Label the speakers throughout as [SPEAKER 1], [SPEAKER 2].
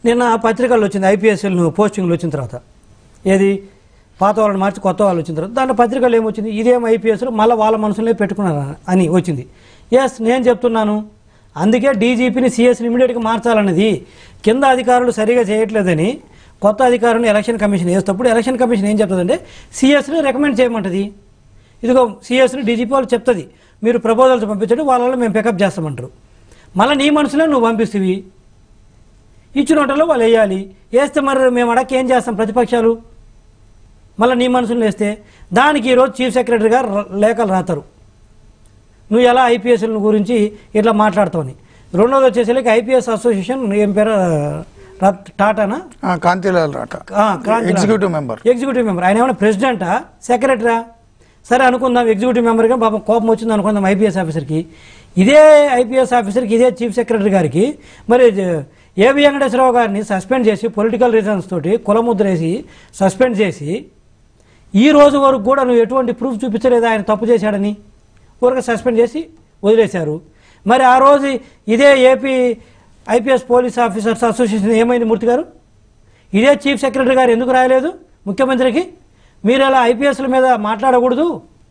[SPEAKER 1] నిన్న పత్రికల్లో వచ్చింది ఐపీఎస్ఎల్ పోస్టింగ్లు వచ్చిన తర్వాత ఏది పాత వాళ్ళని మార్చి కొత్త వాళ్ళు వచ్చిన తర్వాత దాంట్లో పత్రికలు ఏమొచ్చింది ఇదేం ఐపీఎస్లు మళ్ళీ వాళ్ళ మనసులే పెట్టుకున్నారు అని వచ్చింది ఎస్ నేను చెప్తున్నాను అందుకే డీజీపీని సిఎస్ని ఇమీడియట్గా మార్చాలన్నది కింద అధికారులు సరిగా చేయట్లేదని కొత్త అధికారులను ఎలక్షన్ కమిషన్ వేసేటప్పుడు ఎలక్షన్ కమిషన్ ఏం చెప్తుందంటే సిఎస్ని రికమెండ్ చేయమంటది ఇదిగో సిఎస్ని డీజీపీ వాళ్ళు చెప్తుంది మీరు ప్రపోజల్స్ పంపించండి వాళ్ళలో మేము పికప్ చేస్తామంటారు మళ్ళీ నీ మనసులో నువ్వు పంపిస్తేవి ఇచ్చిన వంటలో వాళ్ళు వేయాలి వేస్తే మరి మేము అడక్క ఏం చేస్తాం ప్రతిపక్షాలు మళ్ళీ నీ మనసులో వేస్తే దానికి ఈరోజు చీఫ్ సెక్రటరీ గారు ర- లేఖలు రాతారు నువ్వు ఎలా ఐపీఎస్ల గురించి ఇట్లా మాట్లాడతావని రెండోది వచ్చేసరికి ఐపీఎస్ అసోసియేషన్ ఏం పేరు రత్- టాటానా
[SPEAKER 2] ఆ, కాంతిలాల్ రాట
[SPEAKER 1] ఆ, Kranti
[SPEAKER 2] executive
[SPEAKER 1] Lal.
[SPEAKER 2] Member
[SPEAKER 1] executive member ఆయన ఏమైనా ప్రెసిడెంటా సెక్రటరా సరే అనుకుందాం ఎగ్జిక్యూటివ్ మెంబర్గా పాపం కోపం వచ్చింది అనుకుందాం ఐపీఎస్ ఆఫీసర్కి ఇదే ఐపీఎస్ ఆఫీసర్కి ఇదే చీఫ్ సెక్రటరీ గారికి మరి జ- ఏవి వెంకటేశ్వరరావు గారిని సస్పెండ్ చేసి పొలిటికల్ రీజన్స్ తోటి కులముద్ర వేసి సస్పెండ్ చేసి ఈ రోజు వరకు కూడా నువ్వు ఎటువంటి ప్రూఫ్ చూపించలేదు ఆయన తప్పు చేశాడని ఊరక సస్పెండ్ చేసి వదిలేశారు మరి ఆ రోజు ఇదే AP IPS police officers association ఏమైంది మూర్తి గారు ఇదే చీఫ్ సెక్రటరీ గారు ఎందుకు రాయలేదు ముఖ్యమంత్రికి మీరు అలా ఐపీఎస్ల మీద మాట్లాడకూడదు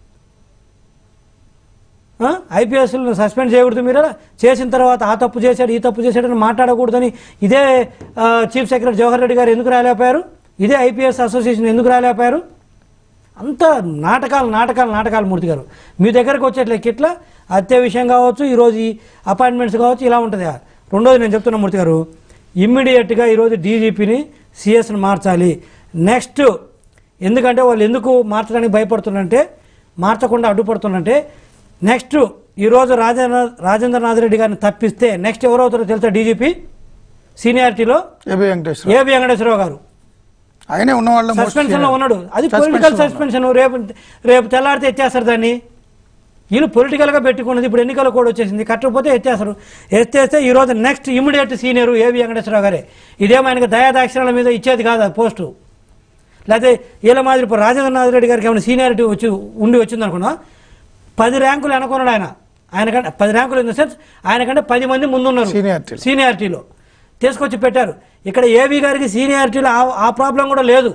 [SPEAKER 1] ఐపీఎస్లను సస్పెండ్ చేయకూడదు మీరు అలా చేసిన తర్వాత ఆ తప్పు చేశాడు ఈ తప్పు చేశాడని మాట్లాడకూడదని ఇదే ఆ, చీఫ్ సెక్రటరీ జవహర్ రెడ్డి గారు ఎందుకు రాలేకపోయారు ఇదే ఐపీఎస్ అసోసియేషన్ ఎందుకు రాలేకపోయారు అంత నాటకాలు నాటకాలు నాటకాలు మూర్తి గారు మీ దగ్గరకు వచ్చేట్లకి ఇట్లా హత్య విషయం కావచ్చు ఈరోజు ఈ అపాయింట్మెంట్స్ కావచ్చు ఇలా ఉంటుంది రెండోది నేను చెప్తున్నా మూర్తి గారు ఇమ్మీడియట్గా ఈరోజు డీజీపీని సిఎస్ని మార్చాలి నెక్స్ట్ ఎందుకంటే వాళ్ళు ఎందుకు మార్చడానికి భయపడుతున్నారంటే మార్చకుండా అడ్డుపడుతున్నారంటే నెక్స్ట్ ఈరోజు రాజేంద్ర రాజేంద్రనాథ్ రెడ్డి గారిని తప్పిస్తే నెక్స్ట్ ఎవరవుతారో తెలుసా డీజీపీ సీనియారిటీలో
[SPEAKER 2] ఏబి వెంకటేశ్వర
[SPEAKER 1] ఏబి వెంకటేశ్వరరావు గారు
[SPEAKER 2] ఆయనే ఉన్న వాళ్ళ
[SPEAKER 1] సస్పెన్షన్ లో ఉన్నాడు అది పొలిటికల్ సస్పెన్షన్ రేపు రేపు తెల్లారితే ఎత్తేస్తారు దాన్ని వీళ్ళు పొలిటికల్ గా పెట్టుకున్నది ఇప్పుడు ఎన్నికల కూడా వచ్చేసింది కట్టకపోతే ఎత్తేస్తారు ఎత్తేస్తే ఈ రోజు నెక్స్ట్ ఇమీడియట్ సీనియర్ ఏవి వెంకటేశ్వరరావు గారే ఇదేమో ఆయనకి దయాదాక్షిణాల మీద ఇచ్చేది కాదు ఆ పోస్టు లేకపోతే వీళ్ళ మాదిరి ఇప్పుడు రాజేంద్రనాథ్ రెడ్డి గారికి ఏమైనా సీనియారిటీ వచ్చి ఉండి వచ్చింది అనుకున్నా పది ర్యాంకులు అనుకున్నాడు ఆయన ఆయన కంటే పది ర్యాంకులు ఇన్ ద సెన్స్ ఆయన కంటే పది మంది ముందున్నారు
[SPEAKER 2] Seniority.
[SPEAKER 1] సీనియారిటీలో తీసుకొచ్చి పెట్టారు ఇక్కడ ఏవి గారికి సీనియారిటీలో ఆ- ఆ ప్రాబ్లం కూడా లేదు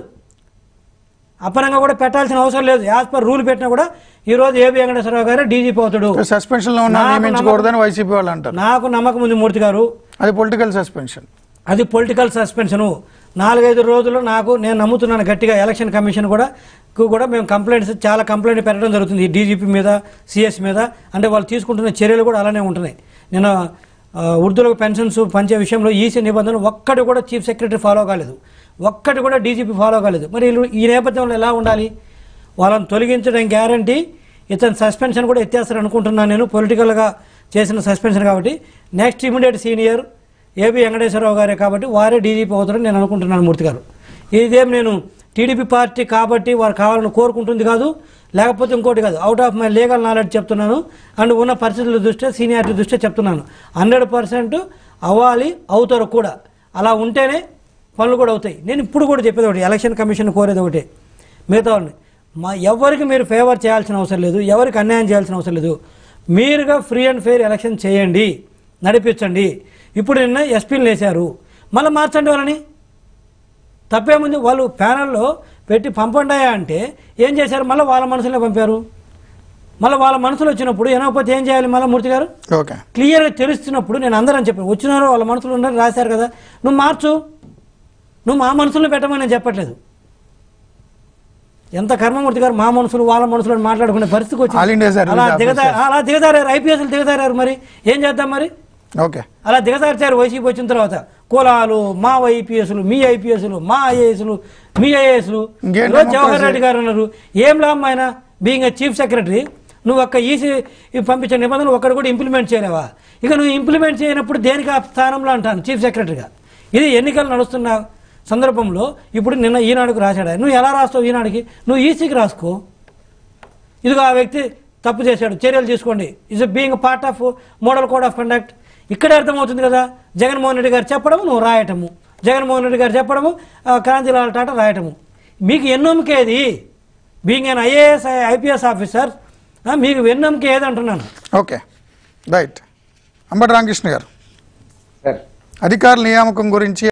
[SPEAKER 1] అపరంగా కూడా పెట్టాల్సిన అవసరం లేదు యాజ్ పర్ రూల్ పెట్టినా కూడా ఈ రోజు ఏబి వెంకటేశ్వరరావు గారు డీజీపీ అవుతాడు
[SPEAKER 2] సస్పెన్షన్ లో ఉన్న
[SPEAKER 1] నాకు
[SPEAKER 2] నియమించకూడదని వైసీపీ వాళ్ళు అంటారు
[SPEAKER 1] నాకు నమ్మకం ఉంది మూర్తి గారు
[SPEAKER 2] అది పొలిటికల్ సస్పెన్షన్
[SPEAKER 1] అది పొలిటికల్ సస్పెన్షను నాలుగైదు రోజులు నాకు నేను నమ్ముతున్నాను గట్టిగా ఎలక్షన్ కమిషన్ కూడా కు కూడా మేము కంప్లైంట్స్ చాలా కంప్లైంట్ పెట్టడం జరుగుతుంది ఈ డీజీపీ మీద సిఎస్ మీద అంటే వాళ్ళు తీసుకుంటున్న చర్యలు కూడా అలానే ఉంటున్నాయి నేను ఆ, వృద్ధులకు పెన్షన్స్ పంచే విషయంలో ఈసీ నిబంధనలు ఒక్కటి కూడా చీఫ్ సెక్రటరీ ఫాలో కాలేదు ఒక్కటి కూడా డీజీపీ ఫాలో కాలేదు మరి వీళ్ళు ఈ నేపథ్యంలో ఎలా ఉండాలి వాళ్ళని తొలగించడం గ్యారంటీ ఇతను సస్పెన్షన్ కూడా ఎత్తేస్తారు అనుకుంటున్నాను నేను పొలిటికల్గా చేసిన సస్పెన్షన్ కాబట్టి next immediate senior AB Venkateswara Rao గారే కాబట్టి వారే డీజీపీ అవుతారని నేను అనుకుంటున్నాను మూర్తి గారు ఇదేం నేను టీడీపీ పార్టీ కాబట్టి వారు కావాలని కోరుకుంటుంది కాదు లేకపోతే ఇంకోటి కాదు out of my legal knowledge చెప్తున్నాను అండ్ ఉన్న పరిస్థితుల దృష్ట్యా సీనియారిటీ దృష్ట్యా చెప్తున్నాను హండ్రెడ్ పర్సెంట్ అవ్వాలి అవుతారు కూడా అలా ఉంటేనే పనులు కూడా అవుతాయి నేను ఇప్పుడు కూడా చెప్పేది ఒకటి ఎలక్షన్ కమిషన్ కోరేది ఒకటే మిగతా వాళ్ళని మా ఎవరికి మీరు ఫేవర్ చేయాల్సిన అవసరం లేదు ఎవరికి అన్యాయం చేయాల్సిన అవసరం లేదు మీరుగా ఫ్రీ అండ్ ఫెయిర్ ఎలక్షన్ చేయండి నడిపించండి ఇప్పుడు నిన్న ఎస్పీలు వేశారు మళ్ళీ మార్చండి వాళ్ళని తప్పేముంది వాళ్ళు ప్యానల్లో పెట్టి పంపండాయా అంటే ఏం చేశారు మళ్ళీ వాళ్ళ మనసులో పంపారు మళ్ళీ వాళ్ళ మనసులో వచ్చినప్పుడు వినకపోతే ఏం చేయాలి మళ్ళీ మూర్తి గారు
[SPEAKER 2] ఓకే
[SPEAKER 1] క్లియర్గా తెలుస్తున్నప్పుడు నేను అందరం చెప్పాను వచ్చినారో వాళ్ళ మనసులో ఉన్నారు రాశారు కదా నువ్వు మార్చు నువ్వు మా మనసులో పెట్టమని నేను చెప్పట్లేదు ఎంత కర్మమూర్తి గారు మా మనసులు వాళ్ళ మనసులు అని మాట్లాడుకునే పరిస్థితికి
[SPEAKER 2] All India
[SPEAKER 1] వచ్చింది
[SPEAKER 2] Service
[SPEAKER 1] అలా
[SPEAKER 2] Officers.
[SPEAKER 1] దిగదా అలా దిగదారారు ఐపీఎస్లు దిగదారారు మరి ఏం చేద్దాం మరి
[SPEAKER 2] ఓకే
[SPEAKER 1] అలా దిగజార్చారు వైసీపీ వచ్చిన తర్వాత కులాలు మా ఐపీఎస్లు మీ ఐపీఎస్లు మా ఐఏఎస్లు మీ ఐఏఎస్లు
[SPEAKER 2] ఇంకేం
[SPEAKER 1] ఈరోజు జవహర్
[SPEAKER 2] democracy?
[SPEAKER 1] రెడ్డి గారు అన్నారు ఏం లాభం ఆయన బీయింగ్ ఏ చీఫ్ సెక్రటరీ నువ్వు ఒక్క ఈసీ పంపించే నిబంధనలు ఒక్కడు కూడా ఇంప్లిమెంట్ చేయలేవా ఇక నువ్వు ఇంప్లిమెంట్ చేయనప్పుడు దేనికి ఆ స్థానంలో అంటాను చీఫ్ సెక్రటరీగా ఇది ఎన్నికలు నడుస్తున్న సందర్భంలో ఇప్పుడు నిన్న ఈనాడుకు రాశాడు ఆయన. నువ్వు ఎలా రాస్తావు ఈనాడుకి నువ్వు ఈసీకి రాసుకో ఇదిగో ఆ వ్యక్తి తప్పు చేశాడు చర్యలు తీసుకోండి is being part of model code of conduct ఇక్కడే అర్థమవుతుంది కదా జగన్మోహన్ రెడ్డి గారు చెప్పడము నువ్వు రాయటము జగన్మోహన్ రెడ్డి గారు చెప్పడము ఆ, క్రాంతిలాల్ టాటా రాయటము మీకు ఎన్నోమికేది being an IAS IPS officer మీకు వెన్నెముక ఏది అంటున్నాను
[SPEAKER 2] ఓకే రైట్ అంబటి రామకృష్ణ గారు
[SPEAKER 3] సార్
[SPEAKER 2] అధికారుల నియామకం గురించి